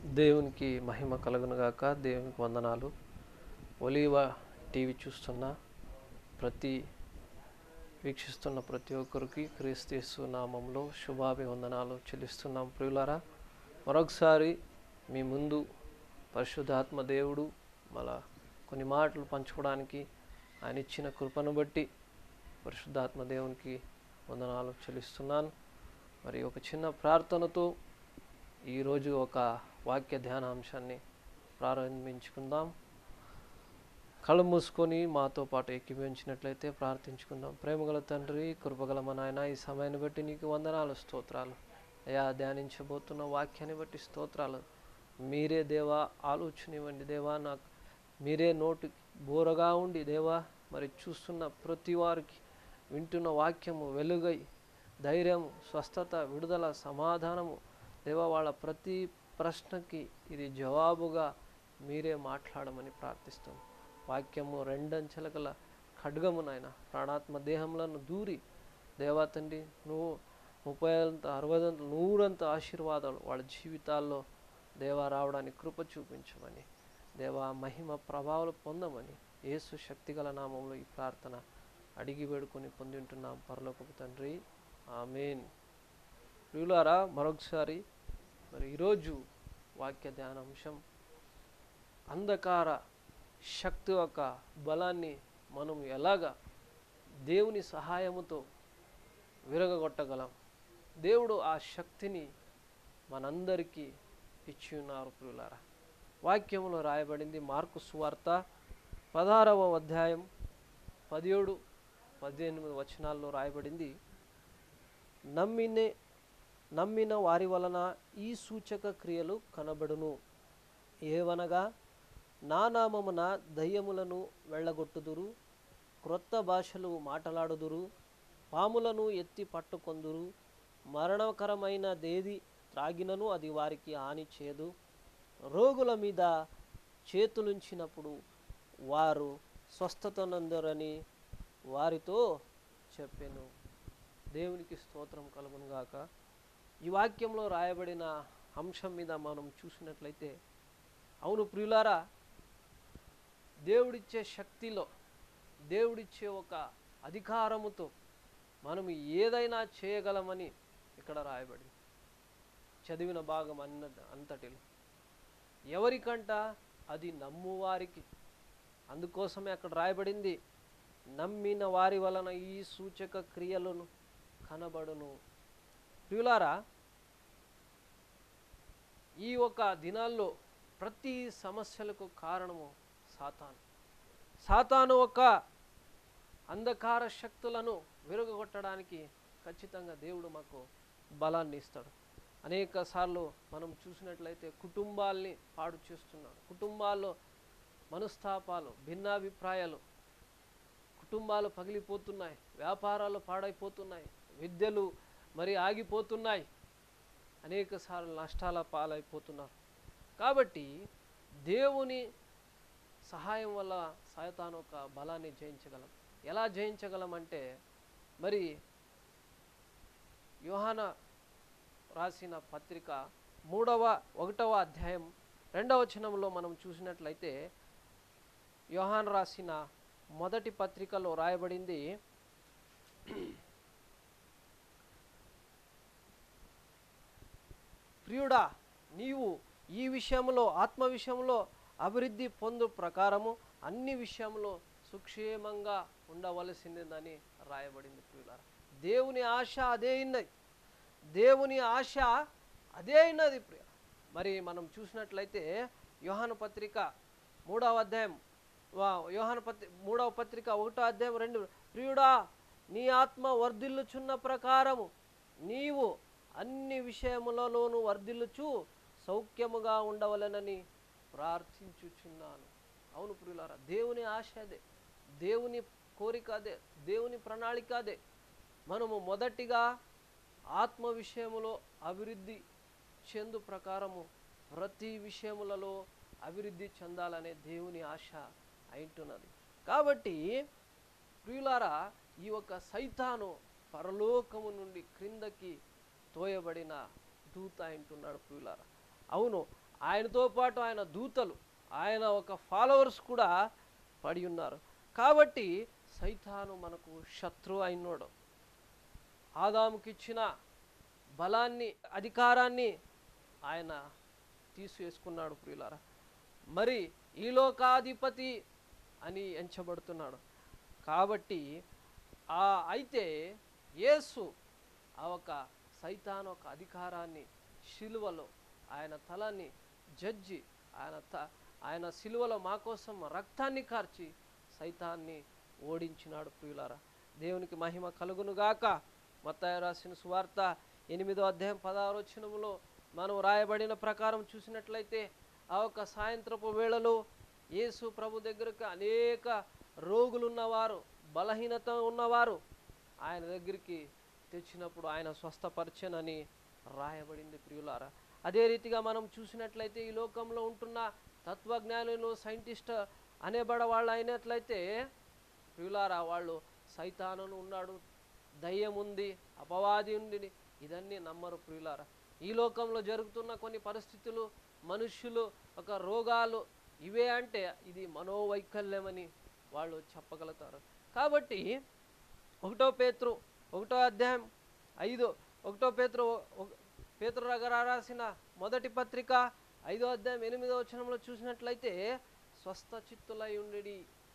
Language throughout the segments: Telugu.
దేవునికి మహిమ కలుగునుగాక దేవునికి వందనాలు ఒలీవ టీవీ చూస్తున్న ప్రతి వీక్షిస్తున్న ప్రతి ఒక్కరికి క్రీస్తు నామంలో శుభాభివందనాలు చెల్లిస్తున్నాం ప్రియులారా మరొకసారి మీ ముందు పరిశుద్ధాత్మ దేవుడు మళ్ళా కొన్ని మాటలు పంచుకోవడానికి ఆయన ఇచ్చిన కృపను బట్టి పరిశుద్ధాత్మ దేవునికి వందనాలు చెల్లిస్తున్నాను మరి ఒక చిన్న ప్రార్థనతో ఈరోజు ఒక వాక్య ధ్యానాంశాన్ని ప్రారంభించుకుందాం కళ్ళు మూసుకొని మాతో పాటు ఎక్కిపించినట్లయితే ప్రార్థించుకుందాం ప్రేమగల తండ్రి కృపగల మా నాయన ఈ సమయాన్ని బట్టి నీకు వందనాలు స్తోత్రాలు అయా ధ్యానించబోతున్న వాక్యాన్ని బట్టి స్తోత్రాలు మీరే దేవా ఆలోచన ఇవ్వండి దేవా నాకు మీరే నోటి బోరగా ఉండి దేవా మరి చూస్తున్న ప్రతి వారికి వింటున్న వాక్యము వెలుగై ధైర్యం స్వస్థత విడుదల సమాధానము దేవా వాళ్ళ ప్రతి ప్రశ్నకి ఇది జవాబుగా మీరే మాట్లాడమని ప్రార్థిస్తాం వాక్యము రెండంచెల గల ఖడ్గము నాయన ప్రాణాత్మ దేహంలను దూరి దేవా తండ్రి నువ్వు ముప్పై అంత అరవై అంత నూరంత ఆశీర్వాదాలు వాళ్ళ జీవితాల్లో దేవా రావడానికి కృప చూపించమని దేవా మహిమ ప్రభావాలు పొందమని యేసు శక్తిగల నామంలో ఈ ప్రార్థన అడిగి వేడుకొని పొందింటున్నాం పరలోకపు తండ్రి ఆమెన్ ప్రియులారా మరొకసారి మరి ఈరోజు వాక్య ధ్యానాంశం అంధకార శక్తి యొక్క బలాన్ని మనం ఎలాగా దేవుని సహాయముతో విరగగొట్టగలం దేవుడు ఆ శక్తిని మనందరికీ ఇచ్చి ఉన్నారు ప్రియులారా వాక్యంలో రాయబడింది మార్కు సువార్త పదహారవ అధ్యాయం పదిహేడు పద్దెనిమిది వచనాల్లో రాయబడింది నమ్మినే నమ్మిన వారి వలన ఈ సూచక క్రియలు కనబడును ఏవనగా నా నామమున దయ్యములను వెళ్ళగొట్టుదురు క్రొత్త భాషలు మాటలాడుదురు పాములను ఎత్తి పట్టుకొందురు మరణకరమైన దేది త్రాగినను అది వారికి హాని చేయదు రోగుల మీద చేతులుంచినప్పుడు వారు స్వస్థతనందరని వారితో చెప్పాను దేవునికి స్తోత్రం కలుగును గాక ఈ వాక్యంలో రాయబడిన అంశం మీద మనం చూసినట్లయితే అవును ప్రియులారా దేవుడిచ్చే శక్తిలో దేవుడిచ్చే ఒక అధికారముతో మనం ఏదైనా చేయగలమని ఇక్కడ రాయబడింది చదివిన భాగం అన్న అంతటిలో ఎవరికంట అది నమ్మువారికి అందుకోసమే అక్కడ రాయబడింది నమ్మిన వారి వలన ఈ సూచక క్రియలను కనబడును ప్రియులారా ఈ ఒక దినాల్లో ప్రతి సమస్యలకు కారణము సాతాను సాతాను ఒక అంధకార శక్తులను విరగొట్టడానికి ఖచ్చితంగా దేవుడు మాకు బలాన్ని ఇస్తాడు అనేక సార్లు మనం చూసినట్లయితే కుటుంబాల్ని పాడు చేస్తున్నాడు కుటుంబాల్లో మనస్తాపాలు భిన్నాభిప్రాయాలు కుటుంబాలు పగిలిపోతున్నాయి వ్యాపారాలు పాడైపోతున్నాయి విద్యలు మరి ఆగిపోతున్నాయి అనేక సార్లు నష్టాల పాలైపోతున్నారు కాబట్టి దేవుని సహాయం వల్ల సాయతాను ఒక బలాన్ని జయించగలం ఎలా జయించగలం అంటే మరి యోహాన రాసిన పత్రిక మూడవ ఒకటవ అధ్యాయం రెండవ వచనంలో మనం చూసినట్లయితే యోహాన్ రాసిన మొదటి పత్రికలో రాయబడింది ప్రియుడా నీవు ఈ విషయంలో ఆత్మ విషయంలో అభివృద్ధి పొందు ప్రకారము అన్ని విషయంలో సుక్షేమంగా ఉండవలసిందని రాయబడింది ప్రియులారా దేవుని ఆశ అదే ఉన్నది దేవుని ఆశ అదే అయినది ప్రియ మరి మనం చూసినట్లయితే యోహాను పత్రిక మూడవ అధ్యాయం వా- యోహాను పత్రి మూడవ పత్రిక ఒకటో అధ్యాయం రెండు ప్రియుడా నీ ఆత్మ వర్ధిల్లుచున్న ప్రకారము నీవు అన్ని విషయములలోనూ వర్ధిల్లుచు సౌఖ్యముగా ఉండవలెనని ప్రార్థించుచున్నాను అవును ప్రియులారా దేవుని ఆశ అదే దేవుని కోరిక అదే దేవుని ప్రణాళిక అదే మనము మొదటిగా ఆత్మ విషయములో అభివృద్ధి చెందు ప్రకారము ప్రతి విషయములలో అభివృద్ధి చెందాలనే దేవుని ఆశ అయింటున్నది కాబట్టి ప్రియులారా ఈ యొక్క సైతాను పరలోకము నుండి క్రిందకి తోయబడిన దూత అంటున్నాడు ప్రియులారా అవును ఆయనతో పాటు ఆయన దూతలు ఆయన ఒక ఫాలోవర్స్ కూడా పడి ఉన్నారు కాబట్టి సైతాను మనకు శత్రువు అయినోడు ఆదాముకిచ్చిన బలాన్ని అధికారాన్ని ఆయన తీసివేసుకున్నాడు ప్రియులారా మరి ఈ లోకాధిపతి అని ఎంచబడుతున్నాడు కాబట్టి ఆ అయితే యేసు ఆ ఒక సైతాన్ ఒక అధికారాన్ని శిలువలో ఆయన తలని జడ్జి ఆయన త ఆయన శిలువలో మా కోసం రక్తాన్ని కార్చి సైతాన్ని ఓడించినాడు ప్రియులారా దేవునికి మహిమ కలుగునుగాక మత్తాయి రాసిన సువార్త ఎనిమిదో అధ్యాయం పదహారు వచనములో మనం రాయబడిన ప్రకారం చూసినట్లయితే ఆ ఒక సాయంత్రపు వేళలో యేసు ప్రభు దగ్గరకు అనేక రోగులు ఉన్నవారు బలహీనత ఉన్నవారు ఆయన దగ్గరికి తెచ్చినప్పుడు ఆయన స్వస్థపరచనని రాయబడింది ప్రియులారా అదే రీతిగా మనం చూసినట్లయితే ఈ లోకంలో ఉంటున్న తత్వజ్ఞానులు సైంటిస్ట్ అనేబడ వాళ్ళు అయినట్లయితే ప్రియులారా వాళ్ళు సైతానును ఉన్నాడు దయ్యం ఉంది అపవాది ఉంది ఇదన్నీ నమ్మరు ప్రియులారా ఈ లోకంలో జరుగుతున్న కొన్ని పరిస్థితులు మనుష్యులు ఒక రోగాలు ఇవే అంటే ఇది మనోవైకల్యమని వాళ్ళు చెప్పగలుగుతారు కాబట్టి ఒకటో పేతురు ఒకటో అధ్యాయం ఐదు ఒకటో పేతురు ఒక- పేతురు రగర రాసిన మొదటి పత్రిక ఐదో అధ్యాయం ఎనిమిదో వచనంలో చూసినట్లయితే స్వస్థ చిత్తులై ఉండడి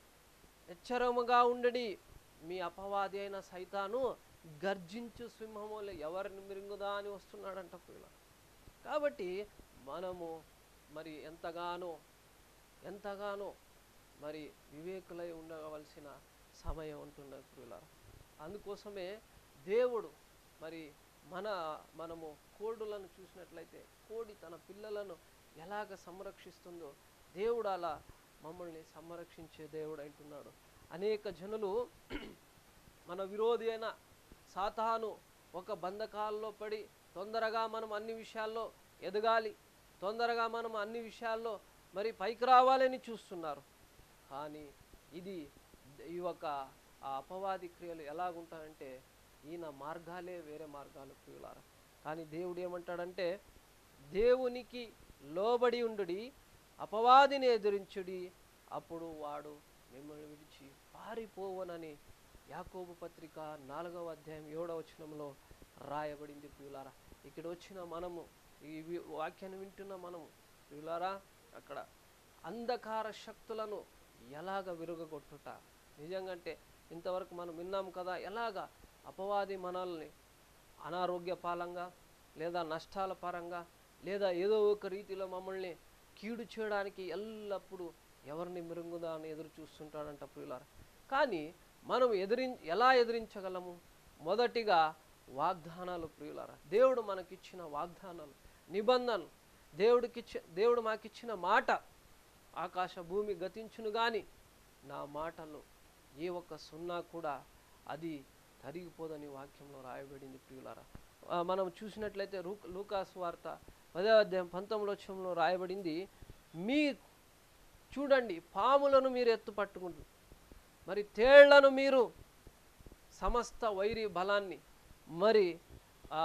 ఎచ్చరముగా ఉండడి మీ అపవాది అయిన సైతాను గర్జించు సింహములు ఎవరిని మిరింగుదా అని వస్తున్నాడంట పిల్ల కాబట్టి మనము మరి ఎంతగానో ఎంతగానో మరి వివేకులై ఉండవలసిన సమయం ఉంటున్నది ప్రియులారా అందుకోసమే దేవుడు మరి మన మనము కోడులను చూసినట్లయితే కోడి తన పిల్లలను ఎలాగ సంరక్షిస్తుందో దేవుడు అలా మమ్మల్ని సంరక్షించే దేవుడు అంటున్నాడు అనేక జనులు మన విరోధి అయిన సాతాను ఒక బంధకాల్లో పడి తొందరగా మనం అన్ని విషయాల్లో ఎదగాలి తొందరగా మనం అన్ని విషయాల్లో మరి పైకి రావాలని చూస్తున్నారు కానీ ఇది ఈ యొక్క ఆ అపవాది క్రియలు ఎలాగుంటాయంటే ఈయన మార్గాలే వేరే మార్గాలు ప్రియులారా కానీ దేవుడు ఏమంటాడంటే దేవునికి లోబడి ఉండుడి అపవాదిని ఎదురించుడి అప్పుడు వాడు మిమ్మల్ని విడిచి పారిపోవనని యాకోబు పత్రిక నాలుగవ అధ్యాయం ఏడవ వచనంలో రాయబడింది ప్రియులారా ఇక్కడ వచ్చిన మనము ఈ వి- వాక్యాన్ని వింటున్న మనము ప్రియులారా అక్కడ అంధకార శక్తులను ఎలాగ విరుగగొట్టుట నిజంగంటే ఇంతవరకు మనం విన్నాం కదా ఎలాగ అపవాది మనల్ని అనారోగ్య పాలంగా లేదా నష్టాల పరంగా లేదా ఏదో ఒక రీతిలో మమ్మల్ని కీడు చేయడానికి ఎల్లప్పుడూ ఎవరిని మిరుగుదా అని ఎదురు చూస్తుంటాడంట ప్రియులారా కానీ మనం ఎదిరి ఎలా ఎదిరించగలము మొదటిగా వాగ్దానాలు ప్రియులారా దేవుడు మనకిచ్చిన వాగ్దానాలు నిబంధనలు దేవుడికిచ్చి దేవుడు మాకిచ్చిన మాట ఆకాశ భూమి గతించును గాని నా మాటలు ఏ ఒక్క సున్నా కూడా అది తరిగిపోదని వాక్యంలో రాయబడింది ప్రియులారా ఆ, మనం చూసినట్లయితే రూ లూకాస్ వార్త పదో అధ్యాయం పంతొమ్మిది వచ్చంలో రాయబడింది మీ చూడండి పాములను మీరు ఎత్తు పట్టుకుంటారు మరి తేళ్లను మీరు సమస్త వైరి బలాన్ని మరి ఆ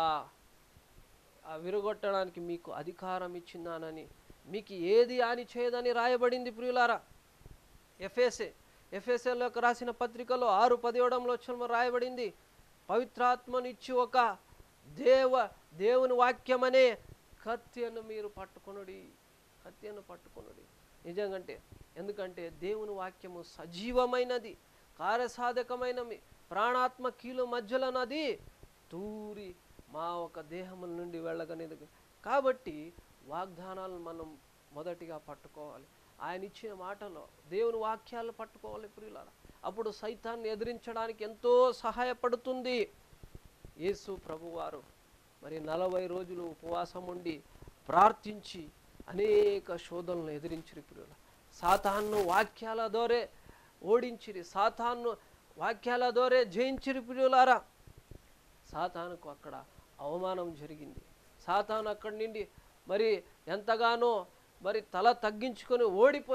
ఆ విరగొట్టడానికి మీకు అధికారం ఇచ్చిందానని మీకు ఏది హాని చేయదని రాయబడింది ప్రియులారా ఎఫ్ఎస్ఏ ఎఫ్ఎస్ఏలోకి రాసిన పత్రికలో ఆరు పదిహేడంలో వచ్చిన రాయబడింది పవిత్రాత్మనిచ్చి ఒక దేవ దేవుని వాక్యమనే కత్తిను మీరు పట్టుకొనుడి కత్తిను పట్టుకొనుడి నిజంగంటే ఎందుకంటే దేవుని వాక్యము సజీవమైనది కార్యసాధకమైన మీ ప్రాణాత్మ కీలు మధ్యలోనది తూరి మా ఒక దేహముల నుండి వెళ్ళగనేది కాబట్టి వాగ్దానాలను మనం మొదటిగా పట్టుకోవాలి ఆయన ఇచ్చిన మాటలో దేవుని వాక్యాలు పట్టుకోవాలి ప్రియులారా అప్పుడు సైతాన్ని ఎదిరించడానికి ఎంతో సహాయపడుతుంది యేసు ప్రభువారు మరి నలభై రోజులు ఉపవాసం ఉండి ప్రార్థించి అనేక శోధనలు ఎదిరించిరి ప్రియుల సాతాన్ను వాక్యాల దోరే ఓడించిరి సాతాన్ను వాక్యాల దోరే జయించిరి ప్రియులారా సాతానుకు అక్కడ అవమానం జరిగింది సాతాను అక్కడి నుండి మరి ఎంతగానో మరి తల తగ్గించుకొని ఓడిపో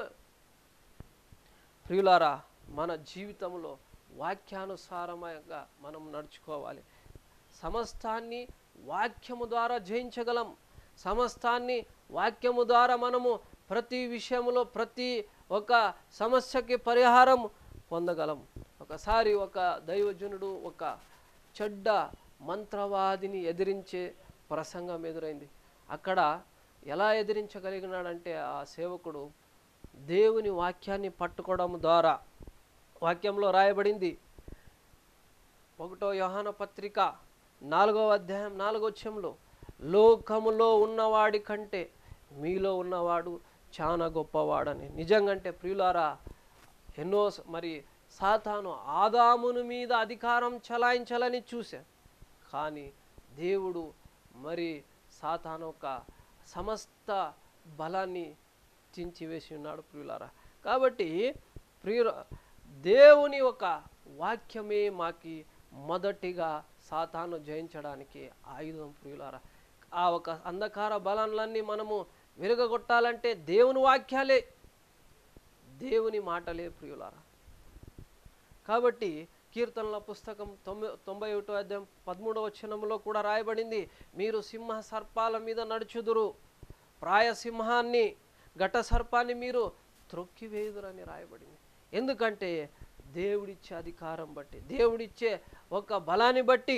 ప్రియులారా మన జీవితంలో వాక్యానుసారంగా మనం నడుచుకోవాలి సమస్తాన్ని వాక్యము ద్వారా జయించగలం సమస్తాన్ని వాక్యము ద్వారా మనము ప్రతి విషయంలో ప్రతి ఒక సమస్యకి పరిహారం పొందగలం ఒకసారి ఒక దైవజనుడు ఒక చెడ్డ మంత్రవాదిని ఎదిరించే ప్రసంగం ఎదురైంది అక్కడ ఎలా ఎదిరించగలిగినాడంటే ఆ సేవకుడు దేవుని వాక్యాన్ని పట్టుకోవడం ద్వారా వాక్యంలో రాయబడింది ఒకటో యోహాన పత్రిక నాలుగవ అధ్యాయం నాలుగో వచ్చంలో లోకములో ఉన్నవాడి కంటే మీలో ఉన్నవాడు చాలా గొప్పవాడని నిజంగంటే ప్రియులారా ఎన్నో స- మరి సాతాను ఆదామును మీద అధికారం చలాయించాలని చూశా కానీ దేవుడు మరి సాతాను ఒక సమస్త బలాన్ని చించివేసి ఉన్నాడు ప్రియులారా కాబట్టి ప్రియుల దేవుని ఒక వాక్యమే మాకి మొదటిగా సాతాను జయించడానికి ఆయుధం ప్రియులారా ఆ ఒక అంధకార బలాలన్నీ మనము విరగగొట్టాలంటే దేవుని వాక్యాలే దేవుని మాటలే ప్రియులారా కాబట్టి కీర్తనల పుస్తకం తొంభై తొంభై ఒకటో అధ్యాయం పదమూడవ వచనంలో కూడా రాయబడింది మీరు సింహ సర్పాల మీద నడుచుదురు ప్రాయ సింహాన్ని ఘట సర్పాన్ని మీరు త్రొక్కివేయుదురని రాయబడింది ఎందుకంటే దేవుడిచ్చే అధికారం బట్టి దేవుడిచ్చే ఒక బలాన్ని బట్టి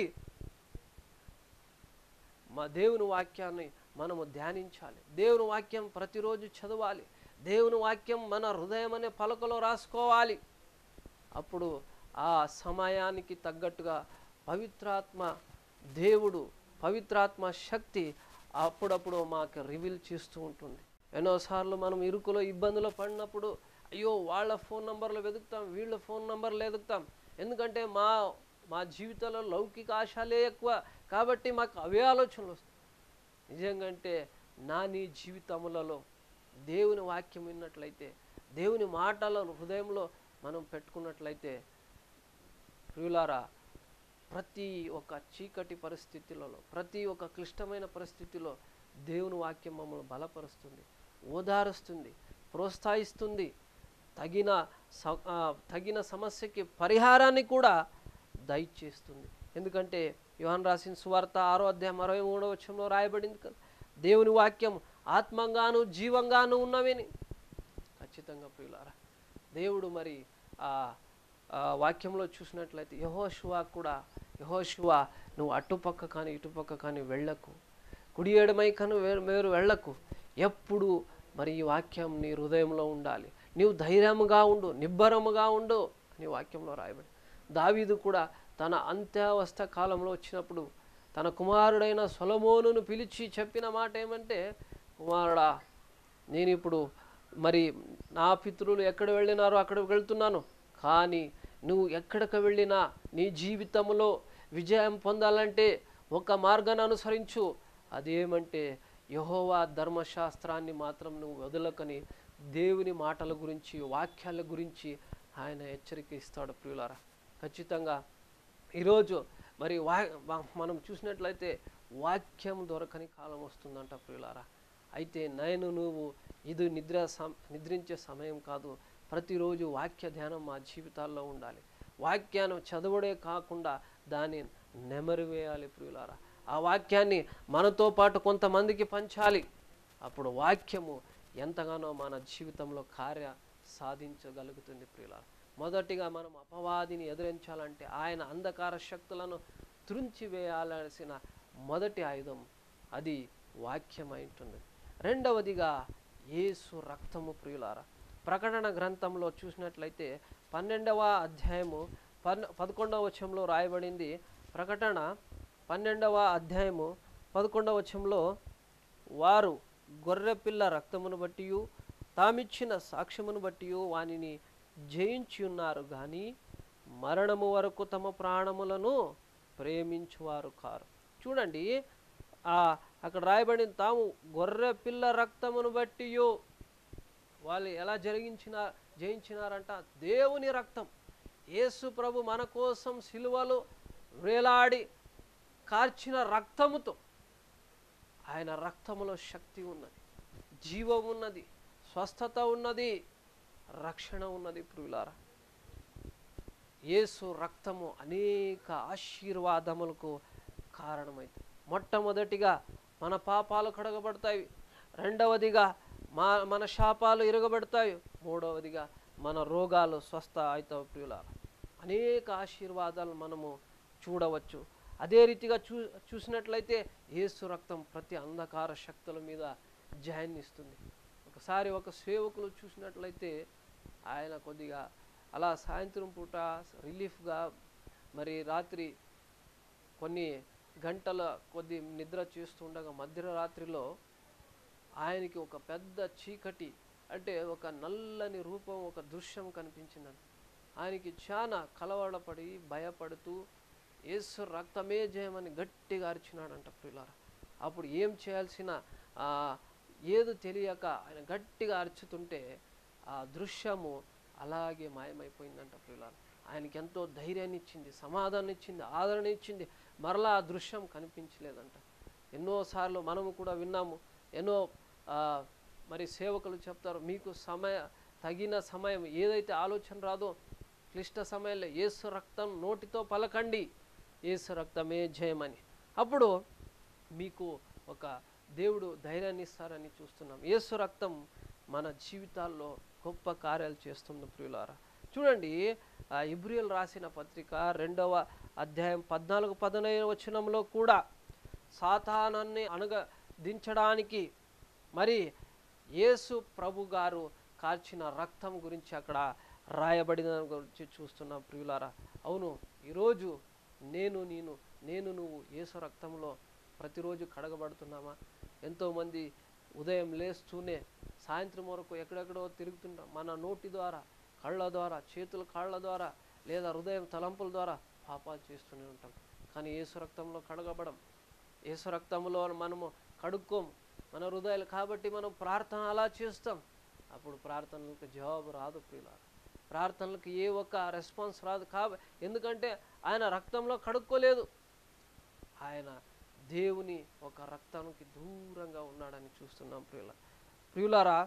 మా దేవుని వాక్యాన్ని మనము ధ్యానించాలి దేవుని వాక్యం ప్రతిరోజు చదవాలి దేవుని వాక్యం మన హృదయం అనే పలకలో రాసుకోవాలి అప్పుడు ఆ సమయానికి తగ్గట్టుగా పవిత్రాత్మ దేవుడు పవిత్రాత్మ శక్తి అప్పుడప్పుడు మాకు రివీల్ చేస్తూ ఉంటుంది ఎన్నోసార్లు మనం ఇరుకులో ఇబ్బందులు పడినప్పుడు అయ్యో వాళ్ళ ఫోన్ నంబర్లు వెతుకుతాం వీళ్ళ ఫోన్ నంబర్లు వెతుకుతాం ఎందుకంటే మా మా జీవితంలో లౌకిక ఆశలే ఎక్కువ కాబట్టి మాకు అవే ఆలోచనలు వస్తాయి నిజంగంటే నా నీ జీవితములలో దేవుని వాక్యం విన్నట్లయితే దేవుని మాటలను హృదయంలో మనం పెట్టుకున్నట్లయితే ప్రియులారా ప్రతి ఒక్క చీకటి పరిస్థితులలో ప్రతి ఒక్క క్లిష్టమైన పరిస్థితిలో దేవుని వాక్యం మమ్మల్ని బలపరుస్తుంది ఓదారుస్తుంది ప్రోత్సహిస్తుంది తగిన స- ఆ, తగిన సమస్యకి పరిహారాన్ని కూడా దయచేస్తుంది ఎందుకంటే యోహన్ రాసిన సువార్త ఆరో అధ్యాయం అరవై మూడవ వచ్చంలో రాయబడింది కదా దేవుని వాక్యం ఆత్మంగాను జీవంగాను ఉన్నవిని ఖచ్చితంగా ప్రియులారా దేవుడు మరి ఆ ఆ వాక్యంలో చూసినట్లయితే యహోశువా కూడా యహోశువా నువ్వు అటుపక్క కానీ ఇటుపక్క కానీ వెళ్ళకు కుడి ఎడమై కను వేరు వేరు వెళ్ళకు ఎప్పుడు మరి ఈ వాక్యం నీ హృదయంలో ఉండాలి నీవు ధైర్యముగా ఉండు నిబ్బరముగా ఉండు అని వాక్యంలో రాయబడి దావీదు కూడా తన అంత్యావస్థ కాలంలో వచ్చినప్పుడు తన కుమారుడైన సొలమోనును పిలిచి చెప్పిన మాట ఏమంటే కుమారుడా నేను ఇప్పుడు మరి నా పితృలు ఎక్కడ వెళ్ళినారో అక్కడ వెళ్తున్నాను కానీ నువ్వు ఎక్కడికి వెళ్ళినా నీ జీవితంలో విజయం పొందాలంటే ఒక మార్గాన్ని అనుసరించు అదేమంటే యహోవా ధర్మశాస్త్రాన్ని మాత్రం నువ్వు వదలకని దేవుని మాటల గురించి వాక్యాల గురించి ఆయన హెచ్చరిక ఇస్తాడు ప్రియులారా ఖచ్చితంగా ఈరోజు మరి వా వా- మనం చూసినట్లయితే వాక్యం దొరకని కాలం వస్తుందంట ప్రియులారా అయితే నేను నువ్వు ఇది నిద్ర సమ నిద్రించే సమయం కాదు ప్రతిరోజు వాక్య ధ్యానం మా జీవితాల్లో ఉండాలి వాక్యాన్ని చదవడే కాకుండా దాన్ని నెమరు వేయాలి ప్రియులారా ఆ వాక్యాన్ని మనతో పాటు కొంతమందికి పంచాలి అప్పుడు వాక్యము ఎంతగానో మన జీవితంలో కార్య సాధించగలుగుతుంది ప్రియులారా మొదటిగా మనం అపవాదిని ఎదిరించాలంటే ఆయన అంధకార శక్తులను త్రుంచి వేయాల్సిన మొదటి ఆయుధం అది వాక్యమై ఉంటుంది రెండవదిగా యేసు రక్తము ప్రియులారా ప్రకటన గ్రంథంలో చూసినట్లయితే పన్నెండవ అధ్యాయము పన్ పదకొండవ వచనంలో రాయబడింది ప్రకటన పన్నెండవ అధ్యాయము పదకొండవ వచనంలో వారు గొర్రెపిల్ల రక్తమును బట్టి తామిచ్చిన సాక్ష్యమును బట్టి వానిని జయించి ఉన్నారు కానీ మరణము వరకు తమ ప్రాణములను ప్రేమించువారు కారు చూడండి ఆ అక్కడ రాయబడిన తాము గొర్రె పిల్ల రక్తమును బట్టి వాళ్ళు ఎలా జరిగించిన జయించినారంట దేవుని రక్తం యేసు ప్రభు మన కోసం సిలువలు వేలాడి కార్చిన రక్తముతో ఆయన రక్తములో శక్తి ఉన్నది జీవం ఉన్నది స్వస్థత ఉన్నది రక్షణ ఉన్నది ప్రియులారా యేసు రక్తము అనేక ఆశీర్వాదములకు కారణమైంది మొట్టమొదటిగా మన పాపాలు కడగబడతాయి రెండవదిగా మా మన శాపాలు ఇరగబడతాయి మూడవదిగా మన రోగాలు స్వస్థ అవుతావు ప్రియులారా అనేక ఆశీర్వాదాలు మనము చూడవచ్చు అదే రీతిగా చూ చూసినట్లయితే యేసు రక్తం ప్రతి అంధకార శక్తుల మీద జయాన్నిస్తుంది ఒకసారి ఒక సేవకులు చూసినట్లయితే ఆయన కొద్దిగా అలా సాయంత్రం పూట రిలీఫ్గా మరి రాత్రి కొన్ని గంటల కొద్ది నిద్ర చేస్తుండగా మధ్యరాత్రిలో ఆయనకి ఒక పెద్ద చీకటి అంటే ఒక నల్లని రూపం ఒక దృశ్యం కనిపించిందంట ఆయనకి చాలా కలవడపడి భయపడుతూ యేసు రక్తమే జయమని గట్టిగా అరిచినాడంట ప్రియులారా అప్పుడు ఏం చేయాల్సిన ఆ, ఏదో తెలియక ఆయన గట్టిగా అరుచుతుంటే ఆ దృశ్యము అలాగే మాయమైపోయిందంట ప్రియులారా ఆయనకి ఎంతో ధైర్యాన్ని ఇచ్చింది సమాధానం ఇచ్చింది ఆదరణ ఇచ్చింది మరలా ఆ దృశ్యం కనిపించలేదంట ఎన్నోసార్లు మనము కూడా విన్నాము ఎన్నో ఆ, మరి సేవకులు చెప్తారు మీకు సమయ తగిన సమయం ఏదైతే ఆలోచన రాదో క్లిష్ట సమయంలో ఏసు రక్తం నోటితో పలకండి ఏసు రక్తమే జయమని అప్పుడు మీకు ఒక దేవుడు ధైర్యాన్ని ఇస్తారని చూస్తున్నాం యేసు రక్తం మన జీవితాల్లో గొప్ప కార్యాలు చేస్తుంది ప్రియులారా చూడండి ఆ ఇబ్రియల్ రాసిన పత్రిక రెండవ అధ్యాయం పద్నాలుగు పదనైదు వచనంలో కూడా సాతానాన్ని అనగ దించడానికి మరి యేసు ప్రభు గారు కార్చిన రక్తం గురించి అక్కడ రాయబడిన దాని గురించి చూస్తున్నాం ప్రియులారా అవును ఈరోజు నేను నేను నేను నువ్వు యేసు రక్తంలో ప్రతిరోజు కడగబడుతున్నామా ఎంతోమంది ఉదయం లేస్తూనే సాయంత్రం వరకు ఎక్కడెక్కడో తిరుగుతుంటాం మన నోటి ద్వారా కళ్ళ ద్వారా చేతుల కాళ్ళ ద్వారా లేదా హృదయం తలంపుల ద్వారా పాపాలు చేస్తూనే ఉంటాం కానీ యేసు రక్తంలో కడగబడం యేసు రక్తంలో మనము కడుక్కోం మన హృదయాలు కాబట్టి మనం ప్రార్థన అలా చేస్తాం అప్పుడు ప్రార్థనలకు జవాబు రాదు ప్రియులారా ప్రార్థనలకు ఏ ఒక్క రెస్పాన్స్ రాదు కాబ ఎందుకంటే ఆయన రక్తంలో కడుక్కోలేదు ఆయన దేవుని ఒక రక్తానికి దూరంగా ఉన్నాడని చూస్తున్నాం ప్రియుల ప్రియులారా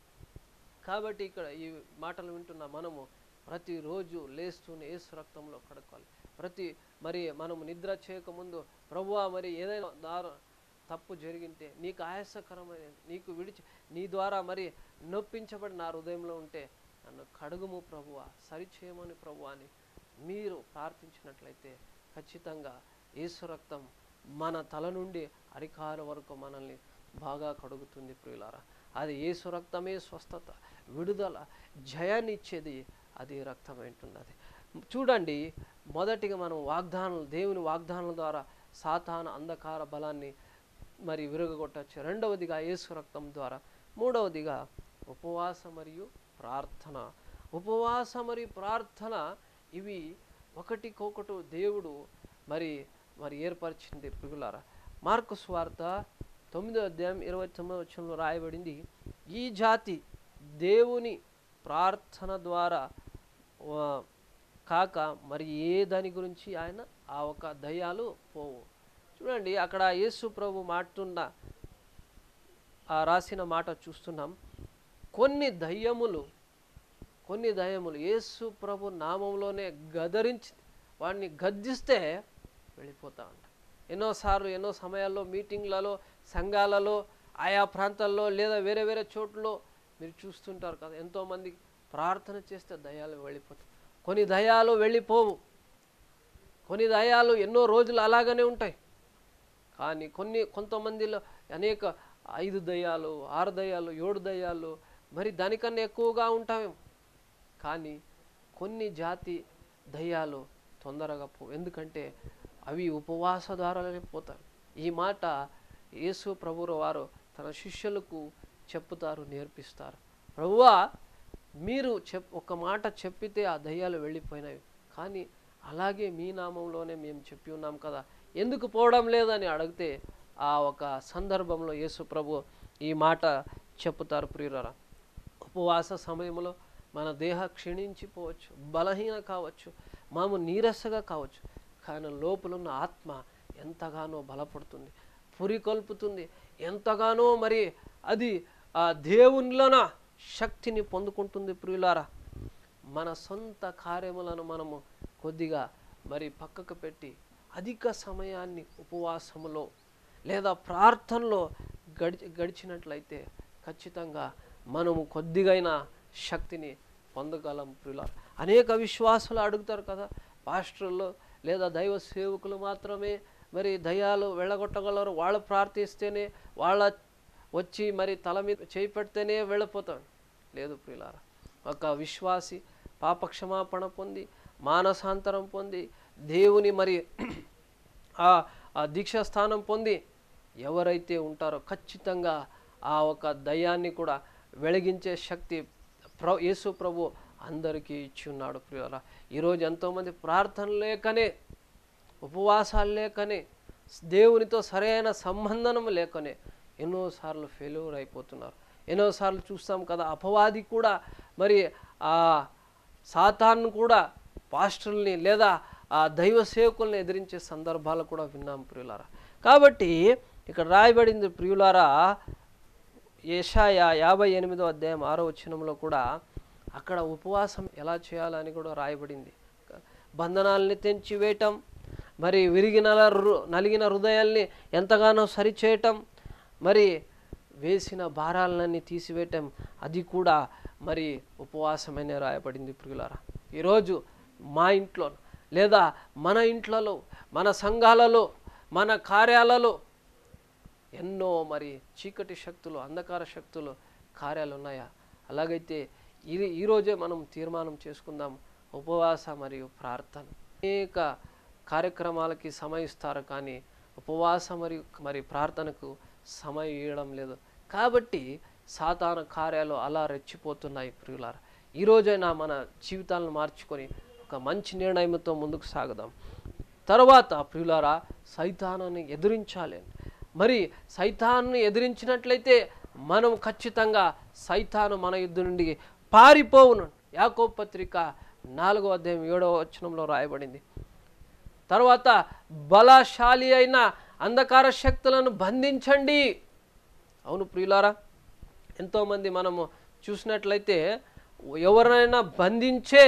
కాబట్టి ఇక్కడ ఈ మాటలు వింటున్న మనము ప్రతిరోజు లేస్తూనే ఏసు రక్తంలో కడుక్కోవాలి ప్రతి మరి మనము నిద్ర చేయకముందు ప్రభువా మరి ఏదైనా దారు తప్పు జరిగింటే నీకు ఆయాసకరమైన నీకు విడిచి నీ ద్వారా మరి నొప్పించబడి నా హృదయంలో ఉంటే నన్ను కడుగుము ప్రభువా సరిచేయమని ప్రభువా అని మీరు ప్రార్థించినట్లయితే ఖచ్చితంగా యేసు రక్తం మన తల నుండి అరికాల వరకు మనల్ని బాగా కడుగుతుంది ప్రియులారా అది యేసు రక్తమే స్వస్థత విడుదల జయాన్ని ఇచ్చేది అది రక్తం ఏంటున్నది చూడండి మొదటిగా మనం వాగ్దానాలు దేవుని వాగ్దానాల ద్వారా సాతాన అంధకార బలాన్ని మరి విరగొట్టచ్చు రెండవదిగా యేసు రక్తం ద్వారా మూడవదిగా ఉపవాస మరియు ప్రార్థన ఉపవాస మరియు ప్రార్థన ఇవి ఒకటికొకటి దేవుడు మరి మరి ఏర్పరిచింది ప్రియులారా మార్కు స్వార్త తొమ్మిదో అధ్యాయం ఇరవై తొమ్మిదో వచ్చంలో రాయబడింది ఈ జాతి దేవుని ప్రార్థన ద్వారా ఆ, కాక మరి ఏ దాని గురించి ఆయన ఆ ఒక దయ్యాలు పోవు చూడండి అక్కడ యేసు ప్రభు మాటున్న ఆ రాసిన మాట చూస్తున్నాం కొన్ని దయ్యములు కొన్ని దయ్యములు యేసు ప్రభు నామంలోనే గదరించి వాడిని గద్దిస్తే వెళ్ళిపోతా ఉంటా ఎన్నోసార్లు ఎన్నో సమయాల్లో మీటింగ్లలో సంఘాలలో ఆయా ప్రాంతాల్లో లేదా వేరే వేరే చోట్లలో మీరు చూస్తుంటారు కదా ఎంతోమంది ప్రార్థన చేస్తే దయాలు వెళ్ళిపోతాయి కొన్ని దయాలు వెళ్ళిపోవు కొన్ని దయాలు ఎన్నో రోజులు అలాగనే ఉంటాయి కానీ కొన్ని కొంతమందిలో అనేక ఐదు దయ్యాలు ఆరు దయ్యాలు ఏడు దయ్యాలు మరి దానికన్నా ఎక్కువగా ఉంటామేమో కానీ కొన్ని జాతి దయ్యాలు తొందరగా పో ఎందుకంటే అవి ఉపవాస ద్వారానే పోతాయి ఈ మాట యేసు ప్రభువు వారు తన శిష్యులకు చెప్పుతారు నేర్పిస్తారు ప్రభువా మీరు చెప్ ఒక మాట చెప్పితే ఆ దయ్యాలు వెళ్ళిపోయినవి కానీ అలాగే మీ నామంలోనే మేము చెప్పి ఉన్నాం కదా ఎందుకు పోవడం లేదని అడిగితే ఆ ఒక సందర్భంలో యేసు ప్రభు ఈ మాట చెప్పుతారు ప్రియులరా ఉపవాస సమయంలో మన దేహ క్షీణించిపోవచ్చు బలహీన కావచ్చు మాము నీరసగా కావచ్చు కానీ లోపల ఉన్న ఆత్మ ఎంతగానో బలపడుతుంది పురికొల్పుతుంది ఎంతగానో మరి అది ఆ దేవునిలోన శక్తిని పొందుకుంటుంది ప్రియులారా మన సొంత కార్యములను మనము కొద్దిగా మరి పక్కకు పెట్టి అధిక సమయాన్ని ఉపవాసములో లేదా ప్రార్థనలో గడిచి గడిచినట్లయితే ఖచ్చితంగా మనము కొద్దిగైన శక్తిని పొందగలం ప్రియుల అనేక విశ్వాసులు అడుగుతారు కదా పాస్టర్లు లేదా దైవ సేవకులు మాత్రమే మరి దయ్యాలు వెళ్ళగొట్టగలరు వాళ్ళు ప్రార్థిస్తేనే వాళ్ళ వచ్చి మరి తల మీద చేయి పెడితేనే వెళ్ళిపోతాం లేదు ప్రియులారా ఒక విశ్వాసి పాపక్షమాపణ పొంది మానసాంతరం పొంది దేవుని మరి ఆ ఆ దీక్షా స్థానం పొంది ఎవరైతే ఉంటారో ఖచ్చితంగా ఆ ఒక దయ్యాన్ని కూడా వెలిగించే శక్తి ప్ర యేసు ప్రభు అందరికీ ఇచ్చి ఉన్నాడు ప్రియుల ఈరోజు ఎంతోమంది ప్రార్థన లేకనే ఉపవాసాలు లేకనే దేవునితో సరైన సంబంధం లేకనే ఎన్నోసార్లు ఫెయిల్యూర్ అయిపోతున్నారు ఎన్నోసార్లు చూస్తాం కదా అపవాది కూడా మరి ఆ సాతాన్ని కూడా పాస్టర్ని లేదా ఆ దైవ సేవకుల్ని ఎదిరించే సందర్భాలు కూడా విన్నాం ప్రియులారా కాబట్టి ఇక్కడ రాయబడింది ప్రియులారా ఏషాయ యాభై ఎనిమిదో అధ్యాయం ఆరో వచనంలో కూడా అక్కడ ఉపవాసం ఎలా చేయాలని కూడా రాయబడింది బంధనాల్ని తెంచివేయటం మరి విరిగిన హృ- నలిగిన హృదయాల్ని ఎంతగానో సరిచేయటం మరి వేసిన భారాలన్నీ తీసివేయటం అది కూడా మరి ఉపవాసమనే రాయబడింది ప్రియులారా ఈరోజు మా ఇంట్లో లేదా మన ఇంట్లలో మన సంఘాలలో మన కార్యాలలో ఎన్నో మరి చీకటి శక్తులు అంధకార శక్తులు కార్యాలు ఉన్నాయా అలాగైతే ఇది ఈరోజే మనం తీర్మానం చేసుకుందాం ఉపవాస మరియు ప్రార్థన అనేక కార్యక్రమాలకి సమయిస్తారు కానీ ఉపవాస మరియు మరి ప్రార్థనకు సమయం ఇవ్వడం లేదు కాబట్టి సాతాన కార్యాలు అలా రెచ్చిపోతున్నాయి ప్రియులారా ఈరోజైనా మన జీవితాలను మార్చుకొని ఒక మంచి నిర్ణయంతో ముందుకు సాగుదాం తర్వాత ప్రియులారా సైతానాన్ని ఎదిరించాలి మరి సైతాన్ని ఎదిరించినట్లయితే మనం ఖచ్చితంగా సైతాను మన యుద్ధ నుండి పారిపోవును యాకో పత్రిక నాలుగో అధ్యాయం ఏడవ వచనంలో రాయబడింది తర్వాత బలశాలి అయిన అంధకార శక్తులను బంధించండి అవును ప్రియులారా ఎంతోమంది మనము చూసినట్లయితే ఎవరినైనా బంధించే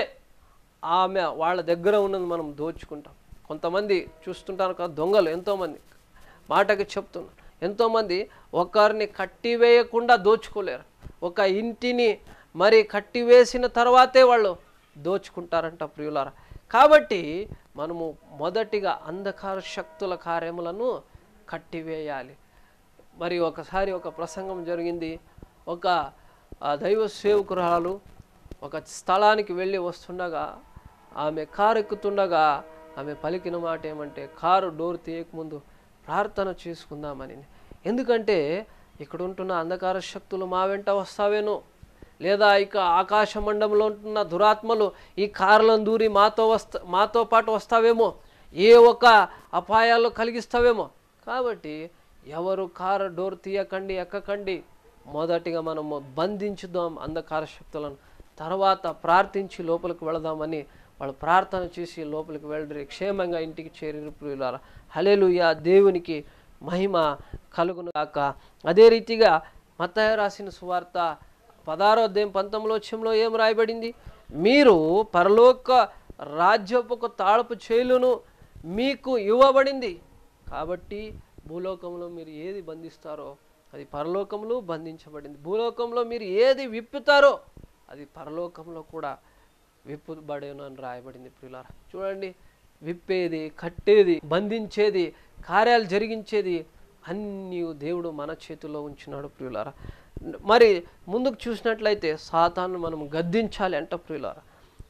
ఆమె వాళ్ళ దగ్గర ఉన్నది మనం దోచుకుంటాం కొంతమంది చూస్తుంటారు కదా దొంగలు ఎంతోమంది మాటకి చెప్తున్నారు ఎంతోమంది ఒకరిని కట్టివేయకుండా దోచుకోలేరు ఒక ఇంటిని మరి కట్టివేసిన తర్వాతే వాళ్ళు దోచుకుంటారంట ప్రియులారా కాబట్టి మనము మొదటిగా అంధకార శక్తుల కార్యములను కట్టివేయాలి మరి ఒకసారి ఒక ప్రసంగం జరిగింది ఒక ఆ, దైవ సేవకురాలు ఒక స్థలానికి వెళ్ళి వస్తుండగా ఆమె కారు ఎక్కుతుండగా ఆమె పలికిన మాట ఏమంటే కారు డోర్ తీయకముందు ప్రార్థన చేసుకుందామని ఎందుకంటే ఇక్కడ ఉంటున్న అంధకార శక్తులు మా వెంట వస్తావేనో లేదా ఇక ఆకాశ మండలంలో ఉంటున్న దురాత్మలు ఈ కారులను దూరి మాతో వస్తా మాతో పాటు వస్తావేమో ఏ ఒక అపాయాలు కలిగిస్తావేమో కాబట్టి ఎవరు కారు డోర్ తీయకండి ఎక్కకండి మొదటిగా మనము బంధించుదాం అంధకార శక్తులను తర్వాత ప్రార్థించి లోపలికి వెళదామని వాళ్ళు ప్రార్థన చేసి లోపలికి వెళ్ళి క్షేమంగా ఇంటికి చేరి ప్రియులారా హలేలుయ దేవునికి మహిమ కలుగును గాక అదే రీతిగా మత్తయ్య రాసిన సువార్త పదారో అధ్యాయం పంతొమ్మిది వచ్చంలో ఏం రాయబడింది మీరు పరలోక రాజ్యపు ఒక తాళపు చేలును మీకు ఇవ్వబడింది కాబట్టి భూలోకంలో మీరు ఏది బంధిస్తారో అది పరలోకంలో బంధించబడింది భూలోకంలో మీరు ఏది విప్పుతారో అది పరలోకంలో కూడా విప్పుబడేను అని రాయబడింది ప్రియులారా చూడండి విప్పేది కట్టేది బంధించేది కార్యాలు జరిగించేది అన్నీ దేవుడు మన చేతుల్లో ఉంచినాడు ప్రియులారా మరి ముందుకు చూసినట్లయితే సాతాను మనం గద్దించాలి అంట ప్రియులారా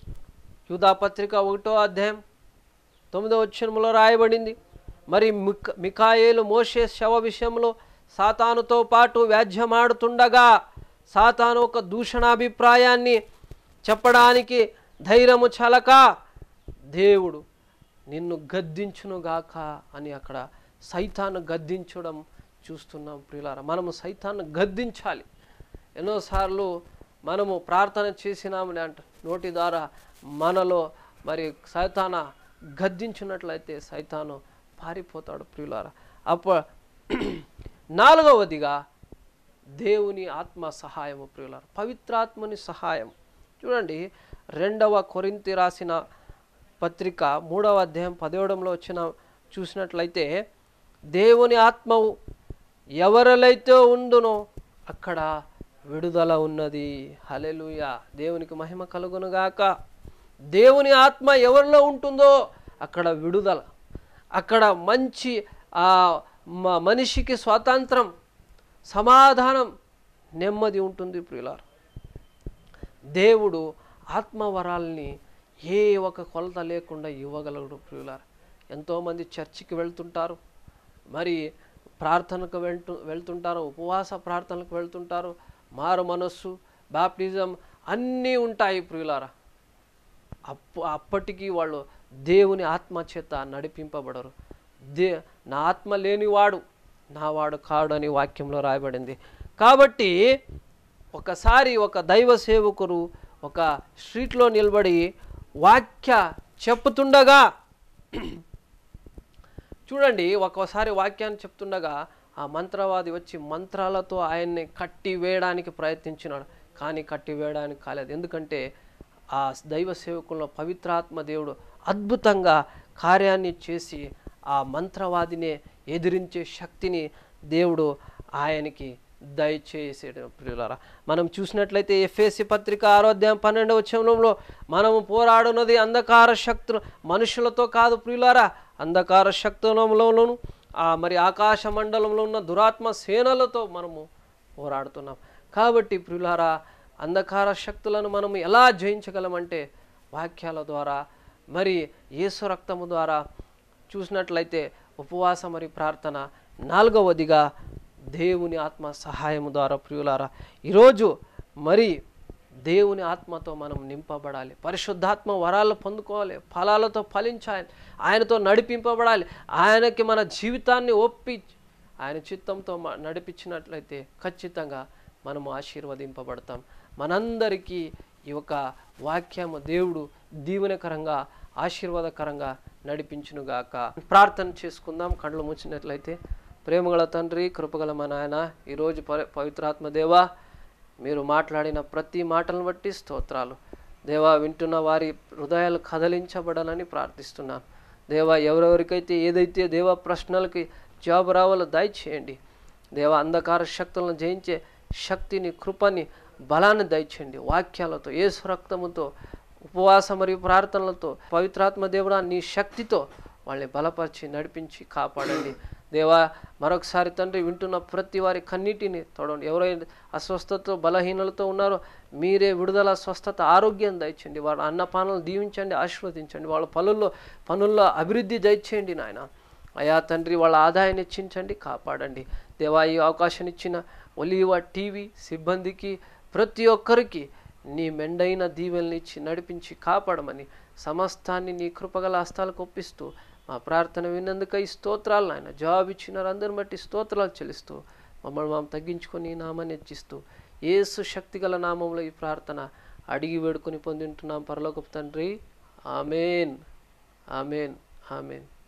యూదాపత్రిక ఒకటో అధ్యాయం తొమ్మిదో వచ్చనములో రాయబడింది మరి మిక మికాయేలు మోషే శవ విషయంలో సాతానుతో పాటు వ్యాజ్యమాడుతుండగా సాతాను ఒక దూషణాభిప్రాయాన్ని చెప్పడానికి ధైర్యము చలక దేవుడు నిన్ను గద్దించునుగాక అని అక్కడ సైతాను గద్దించడం చూస్తున్నాం ప్రియులారా మనము సైతాన్ని గద్దించాలి ఎన్నోసార్లు మనము ప్రార్థన చేసినామని అంట నోటి ద్వారా మనలో మరి సైతాన గద్దించినట్లయితే సైతాను పారిపోతాడు ప్రియులారా అప్ప నాలుగవదిగా దేవుని ఆత్మ సహాయము ప్రియులారా పవిత్రాత్మని సహాయం చూడండి రెండవ కొరింతి రాసిన పత్రిక మూడవ అధ్యాయం పదిహేడంలో వచ్చిన చూసినట్లయితే దేవుని ఆత్మవు ఎవరిలైతే ఉండునో అక్కడ విడుదల ఉన్నది హలెలుయ దేవునికి మహిమ కలుగునుగాక దేవుని ఆత్మ ఎవరిలో ఉంటుందో అక్కడ విడుదల అక్కడ మంచి ఆ మ- మనిషికి స్వాతంత్రం సమాధానం నెమ్మది ఉంటుంది ప్రియులారు దేవుడు ఆత్మవరాల్ని ఏ ఒక కొలత లేకుండా ఇవ్వగలడు ప్రియులారు ఎంతోమంది చర్చికి వెళ్తుంటారు మరి ప్రార్థనకు వెళ్తూ వెళ్తుంటారు ఉపవాస ప్రార్థనలకు వెళ్తుంటారు మారు మనస్సు బాప్టిజం అన్నీ ఉంటాయి ప్రియులారా అప్పు అప్పటికీ వాళ్ళు దేవుని ఆత్మ చేత నడిపింపబడరు దే నా ఆత్మ లేనివాడు నా వాడు కాడు అని వాక్యంలో రాయబడింది కాబట్టి ఒకసారి ఒక దైవ సేవకుడు ఒక స్ట్రీట్లో నిలబడి వాక్య చెప్పుతుండగా చూడండి ఒక్కోసారి వాక్యాన్ని చెప్తుండగా ఆ మంత్రవాది వచ్చి మంత్రాలతో ఆయన్ని కట్టి వేయడానికి ప్రయత్నించినాడు కానీ కట్టి వేయడానికి కాలేదు ఎందుకంటే ఆ దైవ సేవకుల్లో పవిత్రాత్మ దేవుడు అద్భుతంగా కార్యాన్ని చేసి ఆ మంత్రవాదినే ఎదిరించే శక్తిని దేవుడు ఆయనకి దయచేసాడు ప్రియులారా మనం చూసినట్లయితే ఎఫ్ఏసి పత్రిక ఆరోధ్యాయం పన్నెండవ వచనంలో మనము పోరాడున్నది అంధకార శక్తులు మనుషులతో కాదు ప్రియులారా అంధకార శక్తులలోను ఆ మరి ఆకాశ మండలంలో ఉన్న దురాత్మ సేనలతో మనము పోరాడుతున్నాం కాబట్టి ప్రియులారా అంధకార శక్తులను మనం ఎలా జయించగలమంటే వాక్యాల ద్వారా మరి యేసు రక్తము ద్వారా చూసినట్లయితే ఉపవాస మరి ప్రార్థన నాలుగవదిగా దేవుని ఆత్మ సహాయము ద్వారా ప్రియులారా ఈరోజు మరి దేవుని ఆత్మతో మనం నింపబడాలి పరిశుద్ధాత్మ వరాలు పొందుకోవాలి ఫలాలతో ఫలించాలి ఆయనతో నడిపింపబడాలి ఆయనకి మన జీవితాన్ని ఒప్పి ఆయన చిత్తంతో మ- నడిపించినట్లయితే ఖచ్చితంగా మనము ఆశీర్వదింపబడతాం మనందరికీ ఈ యొక్క వాక్యము దేవుడు దీవెనకరంగా ఆశీర్వాదకరంగా నడిపించునుగాక ప్రార్థన చేసుకుందాం కళ్ళు ముచ్చినట్లయితే ప్రేమగల తండ్రి కృపగల మా నాయన ఈరోజు ప పవిత్రాత్మ దేవా మీరు మాట్లాడిన ప్రతి మాటలను బట్టి స్తోత్రాలు దేవా వింటున్న వారి హృదయాలు కదలించబడాలని ప్రార్థిస్తున్నాను దేవా ఎవరెవరికైతే ఏదైతే దేవా ప్రశ్నలకి జవాబు రావాలో దయచేయండి దేవా అంధకార శక్తులను జయించే శక్తిని కృపని బలాన్ని దయచేయండి వాక్యాలతో ఏసు రక్తముతో ఉపవాస మరియు ప్రార్థనలతో పవిత్రాత్మ దేవుడా నీ శక్తితో వాళ్ళని బలపరిచి నడిపించి కాపాడండి దేవా మరొకసారి తండ్రి వింటున్న ప్రతి వారి కన్నీటిని తోడండి ఎవరైతే అస్వస్థతతో బలహీనలతో ఉన్నారో మీరే విడుదల స్వస్థత ఆరోగ్యం దయచేయండి వాళ్ళ అన్నపానాలు దీవించండి ఆశీర్వదించండి వాళ్ళ పనుల్లో పనుల్లో అభివృద్ధి దయచేయండి నాయన అయా తండ్రి వాళ్ళ ఆదాయాన్ని ఇచ్చించండి కాపాడండి దేవా ఈ అవకాశం ఇచ్చిన ఒలివ టీవీ సిబ్బందికి ప్రతి ఒక్కరికి నీ మెండైన దీవెల్ని ఇచ్చి నడిపించి కాపాడమని సమస్తాన్ని నీ కృపగల హస్తాలకు ఒప్పిస్తూ మా ప్రార్థన విన్నందుకై స్తోత్రాలు నాయన జవాబు ఇచ్చిన అందరిని బట్టి స్తోత్రాలు చెల్లిస్తూ మమ్మల్ని మేము తగ్గించుకొని నీ నామాన్ని హెచ్చిస్తూ ఏసు శక్తిగల నామంలో ఈ ప్రార్థన అడిగి వేడుకొని పొందింటున్నాం పరలోకపు తండ్రి ఆమెన్ ఆమెన్ ఆమెన్